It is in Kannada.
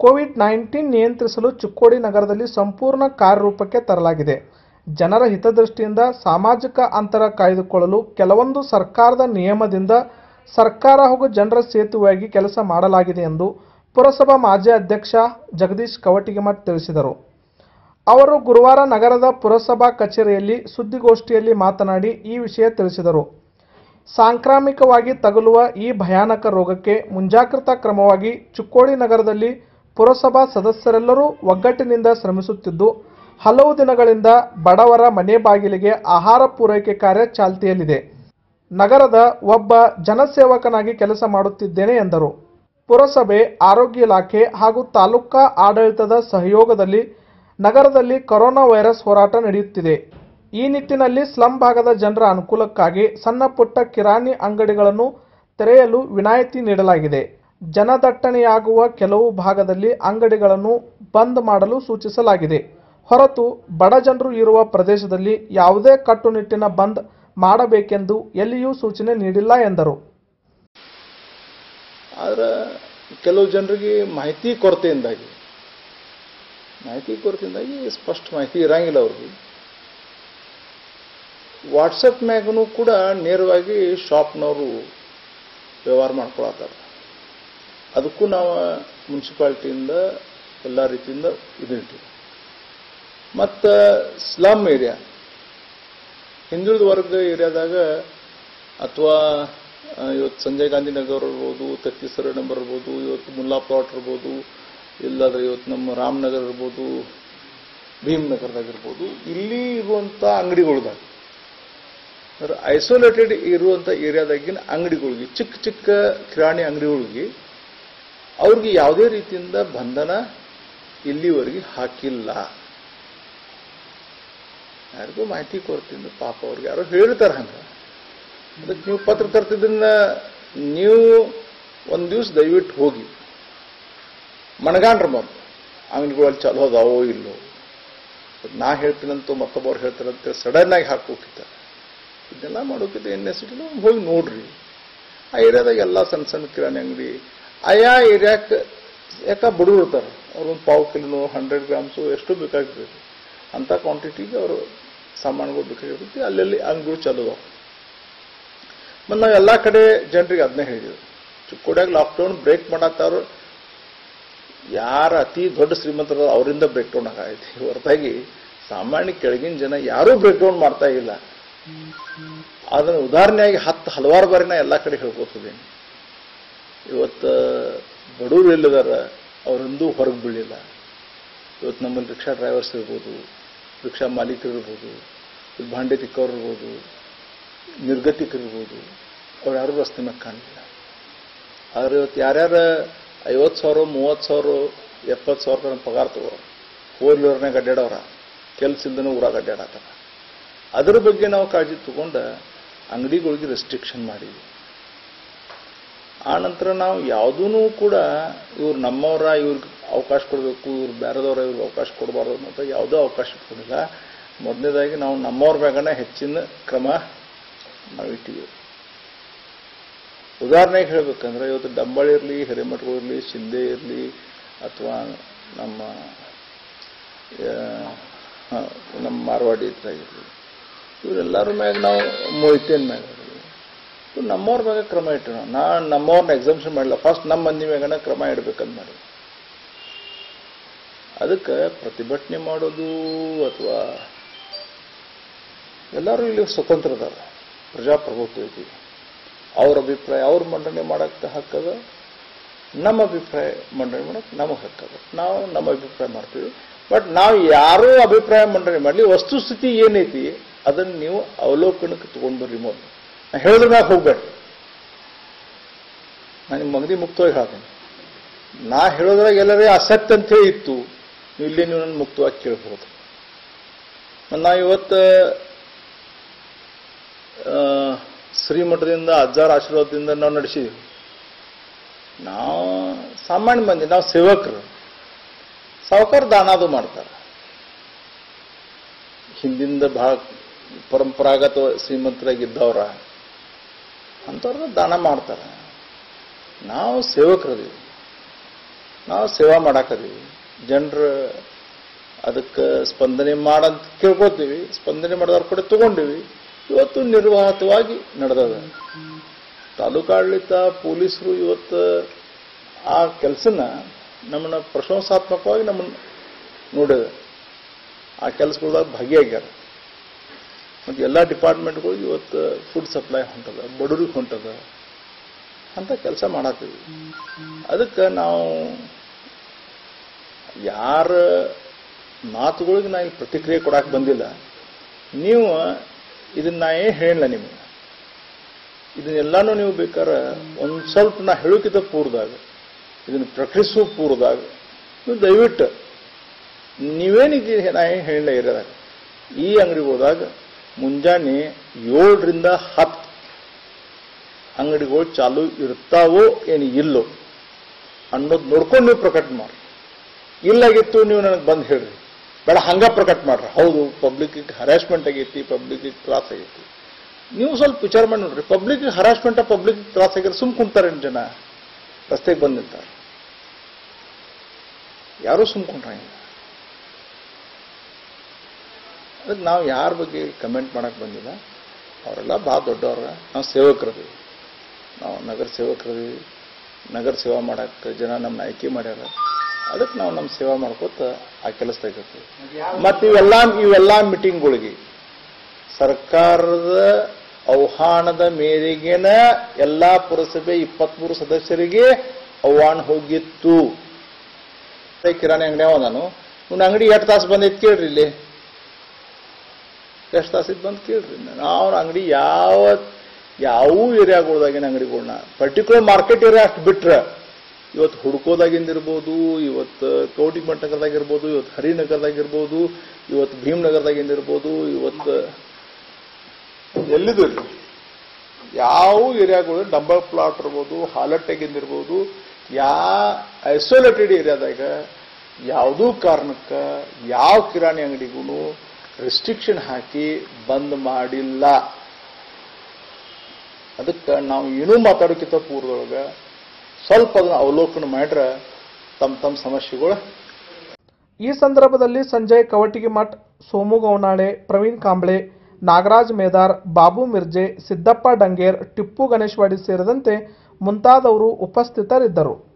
ಕೋವಿಡ್ ನೈನ್ಟೀನ್ ನಿಯಂತ್ರಿಸಲು ಚಿಕ್ಕೋಡಿ ನಗರದಲ್ಲಿ ಸಂಪೂರ್ಣ ಕಾರ್ಯರೂಪಕ್ಕೆ ತರಲಾಗಿದೆ ಜನರ ಹಿತದೃಷ್ಟಿಯಿಂದ ಸಾಮಾಜಿಕ ಅಂತರ ಕಾಯ್ದುಕೊಳ್ಳಲು ಕೆಲವೊಂದು ಸರ್ಕಾರದ ನಿಯಮದಿಂದ ಸರ್ಕಾರ ಹಾಗೂ ಜನರ ಸೇತುವೆಯಾಗಿ ಕೆಲಸ ಮಾಡಲಾಗಿದೆ ಎಂದು ಪುರಸಭಾ ಮಾಜಿ ಅಧ್ಯಕ್ಷ ಜಗದೀಶ್ ಕವಟಿಗಿಮಠ್ ತಿಳಿಸಿದರು ಅವರು ಗುರುವಾರ ನಗರದ ಪುರಸಭಾ ಕಚೇರಿಯಲ್ಲಿ ಸುದ್ದಿಗೋಷ್ಠಿಯಲ್ಲಿ ಮಾತನಾಡಿ ಈ ವಿಷಯ ತಿಳಿಸಿದರು ಸಾಂಕ್ರಾಮಿಕವಾಗಿ ತಗುಲುವ ಈ ಭಯಾನಕ ರೋಗಕ್ಕೆ ಮುಂಜಾಗ್ರತಾ ಕ್ರಮವಾಗಿ ಚಿಕ್ಕೋಡಿ ನಗರದಲ್ಲಿ ಪುರಸಭಾ ಸದಸ್ಯರೆಲ್ಲರೂ ಒಗ್ಗಟ್ಟಿನಿಂದ ಶ್ರಮಿಸುತ್ತಿದ್ದು ಹಲವು ದಿನಗಳಿಂದ ಬಡವರ ಮನೆ ಬಾಗಿಲಿಗೆ ಆಹಾರ ಪೂರೈಕೆ ಕಾರ್ಯ ಚಾಲ್ತಿಯಲ್ಲಿದೆ ನಗರದ ಒಬ್ಬ ಜನಸೇವಕನಾಗಿ ಕೆಲಸ ಮಾಡುತ್ತಿದ್ದೇನೆ ಎಂದರು ಪುರಸಭೆ ಆರೋಗ್ಯ ಇಲಾಖೆ ಹಾಗೂ ತಾಲೂಕಾ ಆಡಳಿತದ ಸಹಯೋಗದಲ್ಲಿ ನಗರದಲ್ಲಿ ಕೊರೋನಾ ವೈರಸ್ ಹೋರಾಟ ನಡೆಯುತ್ತಿದೆ ಈ ನಿಟ್ಟಿನಲ್ಲಿ ಸ್ಲಂ ಭಾಗದ ಜನರ ಅನುಕೂಲಕ್ಕಾಗಿ ಸಣ್ಣ ಪುಟ್ಟ ಕಿರಾಣಿ ಅಂಗಡಿಗಳನ್ನು ತೆರೆಯಲು ವಿನಾಯಿತಿ ನೀಡಲಾಗಿದೆ ಜನದಟ್ಟಣೆಯಾಗುವ ಕೆಲವು ಭಾಗದಲ್ಲಿ ಅಂಗಡಿಗಳನ್ನು ಬಂದ್ ಮಾಡಲು ಸೂಚಿಸಲಾಗಿದೆ ಹೊರತು ಬಡ ಜನರು ಇರುವ ಪ್ರದೇಶದಲ್ಲಿ ಯಾವುದೇ ಕಟ್ಟುನಿಟ್ಟಿನ ಬಂದ್ ಮಾಡಬೇಕೆಂದು ಎಲ್ಲಿಯೂ ಸೂಚನೆ ನೀಡಿಲ್ಲ ಎಂದರು ಆದ್ರೆ ಕೆಲವು ಜನರಿಗೆ ಮಾಹಿತಿ ಕೊರತೆಯಿಂದಾಗಿ ಮಾಹಿತಿ ಕೊರತೆಯಿಂದಾಗಿ ಸ್ಪಷ್ಟ ಮಾಹಿತಿ ಇರಂಗಿಲ್ಲ ಅವ್ರಿಗೆ ವಾಟ್ಸಪ್ ಮ್ಯಾಗೂ ಕೂಡ ನೇರವಾಗಿ ಶಾಪ್ನವರು ವ್ಯವಹಾರ ಮಾಡ್ಕೊಳತ್ತಾರೆ ಅದಕ್ಕೂ ನಾವು ಮುನ್ಸಿಪಾಲ್ಟಿಯಿಂದ ಎಲ್ಲ ರೀತಿಯಿಂದ ಇದಿರ್ತೀವಿ ಮತ್ತು ಸ್ಲಮ್ ಏರಿಯಾ ಹಿಂದುಳಿದ ವರ್ಗ ಏರಿಯಾದಾಗ ಅಥವಾ ಇವತ್ತು ಸಂಜಯ್ ಗಾಂಧಿ ನಗರ್ ಇರ್ಬೋದು ತತ್ತೀಸರ ನಂಬರ್ ಇರ್ಬೋದು ಇವತ್ತು ಮುಲ್ಲಾ ಪ್ಲಾಟ್ ಇರ್ಬೋದು ಇಲ್ಲಾದ್ರೆ ಇವತ್ತು ನಮ್ಮ ರಾಮನಗರ್ ಇರ್ಬೋದು ಭೀಮ್ ನಗರದಾಗ ಇರ್ಬೋದು ಇಲ್ಲಿ ಇರುವಂಥ ಅಂಗಡಿಗಳ್ದಾಗ ಅಂದ್ರೆ ಐಸೋಲೇಟೆಡ್ ಇರುವಂಥ ಏರಿಯಾದಾಗಿನ ಅಂಗಡಿಗಳಿಗೆ ಚಿಕ್ಕ ಚಿಕ್ಕ ಕಿರಾಣಿ ಅಂಗಡಿಗಳಿಗೆ ಅವ್ರಿಗೆ ಯಾವುದೇ ರೀತಿಯಿಂದ ಬಂಧನ ಇಲ್ಲಿವರೆಗೆ ಹಾಕಿಲ್ಲ ಯಾರಿಗೂ ಮಾಹಿತಿ ಕೊಡ್ತೀನಿ ಪಾಪ ಅವ್ರಿಗೆ ಯಾರೋ ಹೇಳ್ತಾರೆ ಹಂಗೆ ಅದಕ್ಕೆ ನೀವು ಪತ್ರಕರ್ತದನ್ನ ನೀವು ಒಂದು ದಿವಸ ದಯವಿಟ್ಟು ಹೋಗಿ ಮಣಗಾಣ್ರ ಮೊದಲು ಅಂಗಡಿಗಳಲ್ಲಿ ಚಲೋ ಅದಾವೋ ಇಲ್ಲೋ ನಾ ಹೇಳ್ತೀನಂತೂ ಮತ್ತೊಬ್ಬರು ಹೇಳ್ತಾರಂತ ಸಡನ್ ಆಗಿ ಹಾಕೋಕಿತ್ತ ಇದನ್ನೆಲ್ಲ ಮಾಡೋಕಿದ್ದ ಎನ್ ಎಸ್ ಹೋಗಿ ನೋಡ್ರಿ ಆ ಏರಿಯಾದಾಗ ಎಲ್ಲ ಸಣ್ಣ ಸಣ್ಣ ಕಿರಾಣಿ ಅಂಗಡಿ ಆಯಾ ಏರಿಯಾಕ್ಕೆ ಯಾಕ ಬಡವ್ರು ಇರ್ತಾರೆ ಅವ್ರೊಂದು ಪಾವು ಕಿಲೋ ಹಂಡ್ರೆಡ್ ಗ್ರಾಮ್ಸು ಎಷ್ಟು ಬೇಕಾಗಿರ್ತೈತಿ ಅಂಥ ಕ್ವಾಂಟಿಟಿಗೆ ಅವರು ಸಾಮಾನುಗಳು ಬೇಕಾಗಿರ್ತೈತಿ ಅಲ್ಲೆಲ್ಲಿ ಅಂಗಡಿಗಳು ಚಲೋ ಅದಾವ ಮತ್ತು ನಾವು ಎಲ್ಲ ಕಡೆ ಜನರಿಗೆ ಅದನ್ನೇ ಹೇಳಿದ್ವಿ ಚಿಕ್ಕೋಡ್ಯಾಗ ಲಾಕ್ಡೌನ್ ಬ್ರೇಕ್ ಮಾಡತ್ತಾರು ಯಾರು ಅತಿ ದೊಡ್ಡ ಶ್ರೀಮಂತರು ಅವರಿಂದ ಬ್ರೇಕ್ ಡೌನ್ ಆಗೈತಿ ಹೊರತಾಗಿ ಸಾಮಾನ್ಯ ಕೆಳಗಿನ ಜನ ಯಾರೂ ಬ್ರೇಕ್ ಡೌನ್ ಮಾಡ್ತಾ ಇಲ್ಲ ಅದನ್ನು ಉದಾಹರಣೆಯಾಗಿ ಹತ್ತು ಹಲವಾರು ಬಾರಿ ನಾ ಎಲ್ಲ ಕಡೆ ಹೇಳ್ಕೊತಿದ್ದೀನಿ ಇವತ್ತು ಬಡವರು ಎಲ್ಲಿದಾರ ಅವರೆಂದೂ ಹೊರಗೆ ಬೀಳಿಲ್ಲ ಇವತ್ತು ನಮ್ಮಲ್ಲಿ ರಿಕ್ಷಾ ಡ್ರೈವರ್ಸ್ ಇರ್ಬೋದು ರಿಕ್ಷಾ ಮಾಲೀಕರು ಇರ್ಬೋದು ಇಲ್ಲಿ ಭಾಂಡೆ ತಿಕ್ಕವ್ರು ಇರ್ಬೋದು ನಿರ್ಗತಿಕರಿರ್ಬೋದು ಅವ್ರು ಯಾರೂ ರಸ್ತೆ ಮೇಲೆ ಕಾಣಲಿಲ್ಲ ಆದ್ರೆ ಇವತ್ತು ಯಾರ್ಯಾರ ಐವತ್ತು ಸಾವಿರ ಮೂವತ್ತು ಸಾವಿರ ಎಪ್ಪತ್ತು ಸಾವಿರ ತನಕ ಪಗಾರ ತಗೋ ಫೋರ್ ವೀಲರ್ನಾಗ ಅಡ್ಡಾಡವ್ರ ಕೆಲ್ಸ ಇಲ್ದನ ಊರಾಗ ಅಡ್ಡಾಡತ್ತಾರ ಅದ್ರ ಬಗ್ಗೆ ನಾವು ಕಾಳಜಿ ತಗೊಂಡ ಅಂಗಡಿಗಳಿಗೆ ರೆಸ್ಟ್ರಿಕ್ಷನ್ ಮಾಡಿದ್ವಿ ಆ ನಂತರ ನಾವು ಯಾವುದೂ ಕೂಡ ಇವ್ರು ನಮ್ಮವರ ಇವ್ರಿಗೆ ಅವಕಾಶ ಕೊಡಬೇಕು ಇವ್ರು ಬೇರೆದವ್ರ ಇವ್ರಿಗೆ ಅವಕಾಶ ಕೊಡಬಾರ್ದು ಅಂತ ಯಾವುದೋ ಅವಕಾಶ ಕೊಡಿಲ್ಲ ಮೊದಲನೇದಾಗಿ ನಾವು ನಮ್ಮವ್ರ ಮ್ಯಾಗನ ಹೆಚ್ಚಿನ ಕ್ರಮ ನಾವು ಇಟ್ಟಿವಿ ಉದಾಹರಣೆಗೆ ಹೇಳ್ಬೇಕಂದ್ರೆ ಇವತ್ತು ಡಂಬಾಳಿ ಇರಲಿ ಹಿರೇಮಠಗಳು ಇರಲಿ ಶಿಂದೆ ಇರಲಿ ಅಥವಾ ನಮ್ಮ ಆ, ನಮ್ಮ ಮಾರವಾಡಿ ಇದ್ರಾಗಿರಲಿ ಇವರೆಲ್ಲರ ಮ್ಯಾಗ ನಾವು ಮೊಯ್ತೇನ್ ಮ್ಯಾಗ ಇವ್ರು ನಮ್ಮವ್ರ ಮ್ಯಾಗ ಕ್ರಮ ಇಟ್ಟು ನಾವು ನಾ ನಮ್ಮವ್ರನ್ನ ಎಕ್ಸಾಮ್ಷನ್ ಮಾಡಿಲ್ಲ ಫಸ್ಟ್ ನಮ್ಮ ಮಂದಿ ಮ್ಯಾಗನ ಕ್ರಮ ಇಡ್ಬೇಕಂತ ಮಾಡಿ ಅದಕ್ಕೆ ಪ್ರತಿಭಟನೆ ಮಾಡೋದು ಅಥವಾ ಎಲ್ಲರೂ ಇಲ್ಲಿ ಸ್ವತಂತ್ರ ಅದಾರ ಪ್ರಜಾಪ್ರಭುತ್ವ ಐತಿ ಅವ್ರ ಅಭಿಪ್ರಾಯ ಅವ್ರ ಮಂಡನೆ ಮಾಡಕ್ಕೆ ಹಕ್ಕದ ನಮ್ಮ ಅಭಿಪ್ರಾಯ ಮಂಡನೆ ಮಾಡಕ್ಕೆ ನಮಗೆ ಹಕ್ಕದ ನಾವು ನಮ್ಮ ಅಭಿಪ್ರಾಯ ಮಾಡ್ತೀವಿ ಬಟ್ ನಾವು ಯಾರೂ ಅಭಿಪ್ರಾಯ ಮಂಡನೆ ಮಾಡಲಿ ವಸ್ತುಸ್ಥಿತಿ ಏನೈತಿ ಅದನ್ನು ನೀವು ಅವಲೋಕನಕ್ಕೆ ತಗೊಂಡ್ ಬರ್ರಿ ಮೊದಲು ನಾ ಹೇಳಿದ್ರ ಮ್ಯಾಗ ಹೋಗ್ಬೇಡ್ರಿ ನಾನು ನಿಮ್ಮ ಅಂಗಡಿ ಮುಕ್ತವಾಗಿ ಹೇಳ್ತೇನೆ ನಾ ಹೇಳೋದ್ರಾಗ ಎಲ್ಲರೇ ಅಸತ್ಯ ಅಂತ ಹೇಳಿ ಇತ್ತು ನೀವು ಇಲ್ಲೇ ನೀವು ನನ್ನ ಮುಕ್ತವಾಗಿ ಕೇಳ್ಬೋದು ನಾ ಇವತ್ತು ಆ, ಶ್ರೀಮಠದಿಂದ ಅಜ್ಜಾರ ಆಶೀರ್ವಾದದಿಂದ ನಾವು ನಡೆಸಿದ್ವಿ ನಾವು ಸಾಮಾನ್ಯ ಮಂದಿ ನಾವು ಸೇವಕರು ಸಾವುಕಾರ ದಾನಾದು ಮಾಡ್ತಾರೆ ಹಿಂದಿಂದ ಬಹಳ ಪರಂಪರಾಗತ ಶ್ರೀಮಂತರಾಗಿದ್ದವ್ರ ಅಂಥವ್ರನ್ನ ದಾನ ಮಾಡ್ತಾರೆ ನಾವು ಸೇವಕರದೀವಿ ನಾವು ಸೇವಾ ಮಾಡಾಕದೀವಿ ಜನರ ಅದಕ್ಕೆ ಸ್ಪಂದನೆ ಮಾಡಂತ ಕೇಳ್ಕೊತೀವಿ ಸ್ಪಂದನೆ ಮಾಡಿದವ್ರ ಕಡೆ ತಗೊಂಡಿವಿ ಇವತ್ತು ನಿರ್ವಾಹತವಾಗಿ ನಡೆದದ ತಾಲೂಕಾಡಳಿತ ಪೊಲೀಸರು ಇವತ್ತು ಆ ಕೆಲಸನ ನಮ್ಮನ್ನ ಪ್ರಶಂಸಾತ್ಮಕವಾಗಿ ನಮ್ಮನ್ನು ನೋಡಿದೆ ಆ ಕೆಲಸಗಳದಾಗ ಭಾಗಿಯಾಗ್ಯಾರ ಮತ್ತು ಎಲ್ಲ ಡಿಪಾರ್ಟ್ಮೆಂಟ್ಗಳು ಇವತ್ತು ಫುಡ್ ಸಪ್ಲೈ ಹೊಂಟದ ಬಡವ್ರಿಗೆ ಹೊಂಟದ ಅಂತ ಕೆಲಸ ಮಾಡತ್ತೀವಿ ಅದಕ್ಕೆ ನಾವು ಯಾರ ಮಾತುಗಳಿಗೆ ನಾ ಇಲ್ಲಿ ಪ್ರತಿಕ್ರಿಯೆ ಕೊಡಕ್ಕೆ ಬಂದಿಲ್ಲ ನೀವು ಇದನ್ನ ನಾ ಏನು ಹೇಳಿಲ್ಲ ನಿಮಗೆ ಇದನ್ನೆಲ್ಲಾನು ನೀವು ಬೇಕಾದ್ರೆ ಒಂದು ಸ್ವಲ್ಪ ನಾ ಹೇಳೋಕ್ಕಿಂತ ಪೂರ್ವದಾಗ ಇದನ್ನು ಪ್ರಕಟಿಸುವ ಪೂರ್ವದಾಗ ನೀವು ದಯವಿಟ್ಟು ನೀವೇನಿದ್ದೀರಿ ನಾ ಏನು ಹೇಳಿಲ್ಲ ಇರೋದಾಗ ಈ ಅಂಗಡಿಗೆ ಹೋದಾಗ ಮುಂಜಾನೆ ಏಳರಿಂದ ಹತ್ತು ಅಂಗಡಿಗಳು ಚಾಲು ಇರ್ತಾವೋ ಏನು ಇಲ್ಲೋ ಅನ್ನೋದು ನೋಡ್ಕೊಂಡು ನೀವು ಪ್ರಕಟ ಮಾಡಿ ಇಲ್ಲಾಗಿತ್ತು ನೀವು ನನಗೆ ಬಂದು ಹೇಳ್ರಿ ಬೇಡ ಹಂಗ ಪ್ರಕಟ ಮಾಡ್ರಿ ಹೌದು ಪಬ್ಲಿಕ್ಕಿಗೆ ಹರಾಸ್ಮೆಂಟ್ ಆಗೈತಿ ಪಬ್ಲಿಕ್ಕಿಗೆ ತ್ರಾಸ ಆಗೈತಿ ನೀವು ಸ್ವಲ್ಪ ವಿಚಾರ ಮಾಡಿ ನೋಡ್ರಿ ಪಬ್ಲಿಕ್ ಹರಾಸ್ಮೆಂಟ್ ಪಬ್ಲಿಕ್ ತ್ರಾಸ ಆಗಿದ್ರೆ ಸುಮ್ ಕುಂತಾರೇನು ಜನ ರಸ್ತೆಗೆ ಬಂದು ನಿಂತಾರೆ ಯಾರೂ ಸುಮ್ ಕುಂಟ್ರಂಗಿಲ್ಲ ಅದಕ್ಕೆ ನಾವು ಯಾರ ಬಗ್ಗೆ ಕಮೆಂಟ್ ಮಾಡಕ್ಕೆ ಬಂದಿಲ್ಲ ಅವರೆಲ್ಲ ಭಾಳ ದೊಡ್ಡವ್ರ ನಾವು ಸೇವಕರದೀವಿ ನಾವು ನಗರ ಸೇವಕರದೀವಿ ನಗರ ಸೇವಾ ಮಾಡಕ್ಕೆ ಜನ ನಮ್ಮನ್ನ ಆಯ್ಕೆ ಮಾಡ್ಯಾರ ಅದಕ್ಕೆ ನಾವು ನಮ್ಮ ಸೇವಾ ಮಾಡ್ಕೋತ ಆ ಕೆಲಸದಾಗ ಇರ್ತೀವಿ ಮತ್ತು ಇವೆಲ್ಲ ಇವೆಲ್ಲ ಮೀಟಿಂಗ್ಗಳಿಗೆ ಸರ್ಕಾರದ ಆಹ್ವಾನದ ಮೇರೆಗೆನ ಎಲ್ಲಾ ಪುರಸಭೆ ಇಪ್ಪತ್ಮೂರು ಸದಸ್ಯರಿಗೆ ಆಹ್ವಾನ ಹೋಗಿತ್ತು ಮತ್ತೆ ಕಿರಾಣಿ ಅಂಗಡಿ ಅವ ನಾನು ಇವ್ನ ಅಂಗಡಿ ಎಷ್ಟು ತಾಸು ಬಂದೈತಿ ಕೇಳ್ರಿ ಇಲ್ಲಿ ಎಷ್ಟು ತಾಸಿದ್ ಬಂದು ಕೇಳ್ರಿ ನಾವು ಅಂಗಡಿ ಯಾವ ಯಾವ ಏರಿಯಾಗಳ್ದಾಗಿನ ಅಂಗಡಿಗಳ್ನ ಪರ್ಟಿಕ್ಯುಲರ್ ಮಾರ್ಕೆಟ್ ಏರಿಯಾ ಅಷ್ಟು ಬಿಟ್ರೆ ಇವತ್ತು ಹುಡ್ಕೋದಾಗಿಂದಿರ್ಬೋದು ಇವತ್ತು ಕೌಟಿಮಠ ನಗರದಾಗಿರ್ಬೋದು ಇವತ್ತು ಹರಿನಗರದಾಗಿರ್ಬೋದು ಇವತ್ತು ಭೀಮ್ನಗರದಾಗಿಂದಿರ್ಬೋದು ಇವತ್ತು ಎಲ್ಲಿದು ಇರ್ಲಿ ಯಾವ ಏರಿಯಾಗಳು ಡಂಬಲ್ ಪ್ಲಾಟ್ ಇರ್ಬೋದು ಹಾಲಟ್ಟೆಗಿಂದಿರ್ಬೋದು ಯಾ ಐಸೋಲೇಟೆಡ್ ಏರಿಯಾದಾಗ ಯಾವುದೂ ಕಾರಣಕ್ಕೆ ಯಾವ ಕಿರಾಣಿ ಅಂಗಡಿಗೂ ರೆಸ್ಟ್ರಿಕ್ಷನ್ ಹಾಕಿ ಬಂದ್ ಮಾಡಿಲ್ಲ ಅದಕ್ಕೆ ನಾವು ಏನೂ ಮಾತಾಡೋಕ್ಕಿಂತ ಪೂರ್ವದೊಳಗೆ ಸ್ವಲ್ಪ ಅದನ್ನ ಅವಲೋಕನ ಮಾಡ್ರೆ ತಮ್ಮ ತಮ್ಮ ಸಮಸ್ಯೆಗಳು ಈ ಸಂದರ್ಭದಲ್ಲಿ ಸಂಜಯ್ ಕವಟಿಗಿಮಠ್ ಸೋಮು ಗೌನಾಳೆ ಪ್ರವೀಣ್ ಕಾಂಬ್ಳೆ ನಾಗರಾಜ್ ಮೇದಾರ್ ಬಾಬು ಮಿರ್ಜೆ ಸಿದ್ದಪ್ಪ ಡಂಗೇರ್ ಟಿಪ್ಪು ಗಣೇಶ್ವಾಡಿ ಸೇರಿದಂತೆ ಮುಂತಾದವರು ಉಪಸ್ಥಿತರಿದ್ದರು